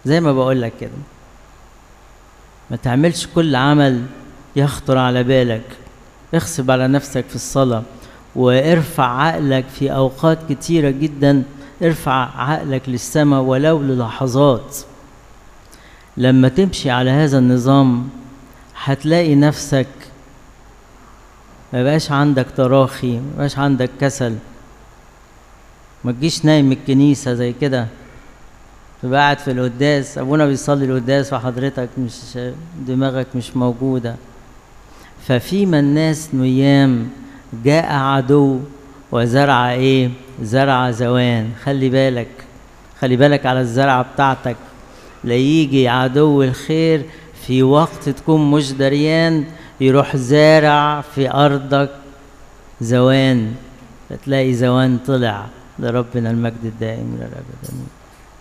زي ما بقول لك كده ما تعملش كل عمل يخطر على بالك اغصب على نفسك في الصلاة وارفع عقلك في أوقات كتيرة جدا ارفع عقلك للسماء ولو للحظات لما تمشي على هذا النظام هتلاقي نفسك ما بقاش عندك تراخي ما بقاش عندك كسل ما تجيش نايم الكنيسة زي كده تبقى قاعد في القداس ابونا بيصلي القداس وحضرتك مش دماغك مش موجودة ففيما الناس نيام جاء عدو وزرع ايه زرع زوان خلي بالك خلي بالك على الزرعة بتاعتك لا يجي عدو الخير في وقت تكون مش دريان يروح زارع في أرضك زوان فتلاقي زوان طلع لربنا المجد الدائم إلى الأبد آمين